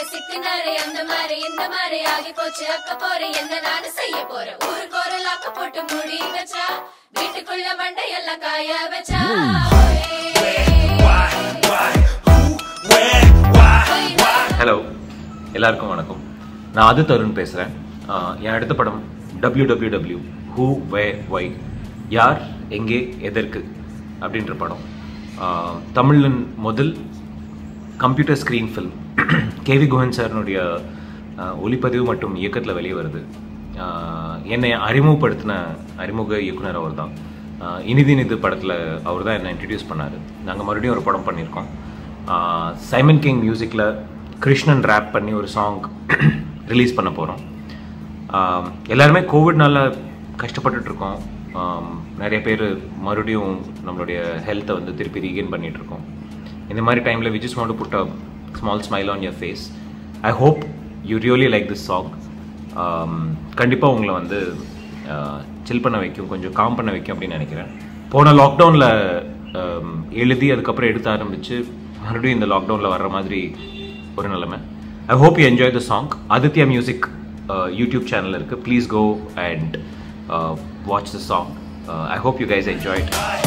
சிக்கினாரு அந்த மாதிரி இந்த மாதிரி ஆகி போச்சு அக்க போறேன் என்ன நானு செய்ய போறேன் ஊருக்கு ஒரு லாக்க போட்டு முடி வச்சா வீட்டுக்குள்ள மண்டையெல்லாம் காய வச்சா ஹலோ எல்லாருக்கும் வணக்கம் நான் ஆதி தருண் பேசுகிறேன் என் அடுத்த படம் W W W who where why யார் எங்கே எதற்கு அப்படின்ற படம் ஆஹ், தமிழின் முதல் computer screen film K V Guhan சார்னுடைய ஆஹ், ஒளிப்பதிவு மற்றும் இயக்கத்தில் வெளியே வருது ஆஹ், என்னை அறிமுகப்படுத்தின அறிமுக இயக்குனர் அவர் தான் இனிதி நிது படத்தில் அவர் தான் என்னை இன்ட்ரடியூஸ் பண்ணார் நாங்கள் மறுபடியும் ஒரு படம் பண்ணியிருக்கோம் ஆஹ், சைமன் கிங் மியூசிக்கில் கிருஷ்ணன் ரேப் பண்ணி ஒரு சாங் ரிலீஸ் பண்ண போகிறோம் எல்லாருமே கோவிட்னால கஷ்டப்பட்டுட்டு இருக்கோம் ஆம், நிறைய பேர் மறுபடியும் நம்மளுடைய ஹெல்த்தை வந்து திருப்பி ரீகெயின் பண்ணிட்டு இருக்கோம் இந்த மாதிரி டைமில் we just want to put a small smile on your face I hope you really like this song கண்டிப்பாக உங்களை வந்து சில் பண்ண வைக்கும் கொஞ்சம் காம் பண்ண வைக்கும் அப்படின்னு நினைக்கிறேன் போன லாக்டவுனில் எழுதி அதுக்கப்புறம் எடுத்து ஆரம்பித்து மறுபடியும் இந்த லாக்டவுனில் வர்ற மாதிரி ஒரு நிலைமை I hope you enjoy the song Aditya Music YouTube channel இருக்குது please go and watch the song I hope you guys enjoy it